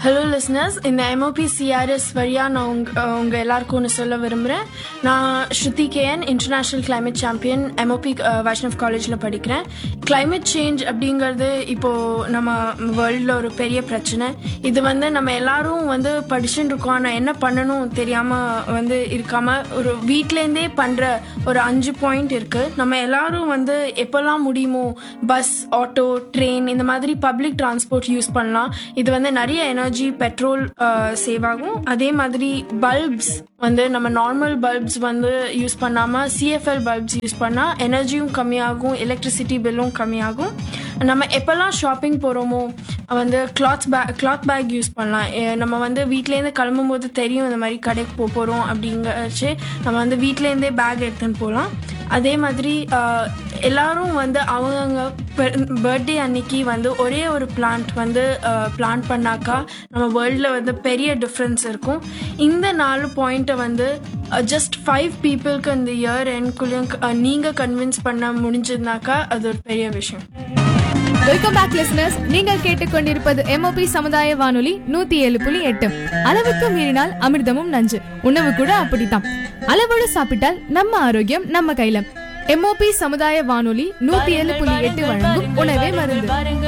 hello listeners இந்த MOP CRS வழியாக நான் உங்க உங்க எல்லாருக்கும் ஒன்று சொல்ல விரும்புகிறேன் நான் Shruti KN international climate champion MOP Vaishnav காலேஜில் படிக்கிறேன் climate சேஞ்ச் அப்படிங்கிறது இப்போது நம்ம வேர்ல்டில் ஒரு பெரிய பிரச்சனை இது வந்து நம்ம எல்லாரும் வந்து படிச்சுட்டு இருக்கோம் ஆனால் என்ன பண்ணணும் தெரியாமல் வந்து இருக்காமல் ஒரு வீட்டிலேருந்தே பண்ணுற ஒரு அஞ்சு பாயிண்ட் இருக்குது நம்ம எல்லாரும் வந்து எப்போல்லாம் முடியுமோ பஸ் ஆட்டோ ட்ரெயின் இந்த மாதிரி பப்ளிக் டிரான்ஸ்போர்ட் யூஸ் பண்ணலாம் இது வந்து நிறைய எனர்ஜி பெட்ரோல் சேவ் ஆகும் அதே மாதிரி பல்ப்ஸ் வந்து நம்ம நார்மல் பல்ப்ஸ் வந்து யூஸ் பண்ணாமல் சிஎஃப்எல் பல்ப்ஸ் யூஸ் பண்ணால் எனர்ஜியும் கம்மியாகும் எலக்ட்ரிசிட்டி பில்லும் கம்மியாகும் நம்ம எப்போல்லாம் ஷாப்பிங் போகிறோமோ வந்து cloth bag cloth bag use பண்ணலாம் எ- நம்ம வந்து வீட்டிலேருந்து கிளம்பும் போது தெரியும் இந்த மாதிரி கடைக்கு போக போகிறோம் அப்படிங்கச்சு நம்ம வந்து வீட்டிலேருந்தே பேக் எடுத்துன்னு போகலாம் அதே மாதிரி ஆஹ், எல்லாரும் வந்து அவங்கவுங்க பர்த்டே அன்னைக்கு வந்து ஒரே ஒரு பிளான்ட் வந்து பிளான்ட் பண்ணாக்கா நம்ம வேர்ல்டில் வந்து பெரிய டிஃப்ரென்ஸ் இருக்கும் இந்த நாலு பாயிண்ட்டை வந்து ஜஸ்ட் ஃபைவ் பீப்புளுக்கு இந்த இயர் எண்ட்குள்ளேயும் நீங்கள் கன்வின்ஸ் பண்ண முடிஞ்சதுனாக்கா அது ஒரு பெரிய விஷயம் வெல்கம் பேக் லிசனர்ஸ் நீங்கள் கேட்டுக்கொண்டிருப்பது எம்ஓபி சமுதாய வானொலி நூத்தி ஏழு புள்ளி எட்டு அளவுக்கு மீறினால் அமிர்தமும் நஞ்சு உணவு கூட அப்படித்தான் அளவோடு சாப்பிட்டால் நம்ம ஆரோக்கியம் நம்ம கையில எம்ஓபி சமுதாய வானொலி நூத்தி ஏழு புள்ளி எட்டு வழங்கும் உணவே மருந்து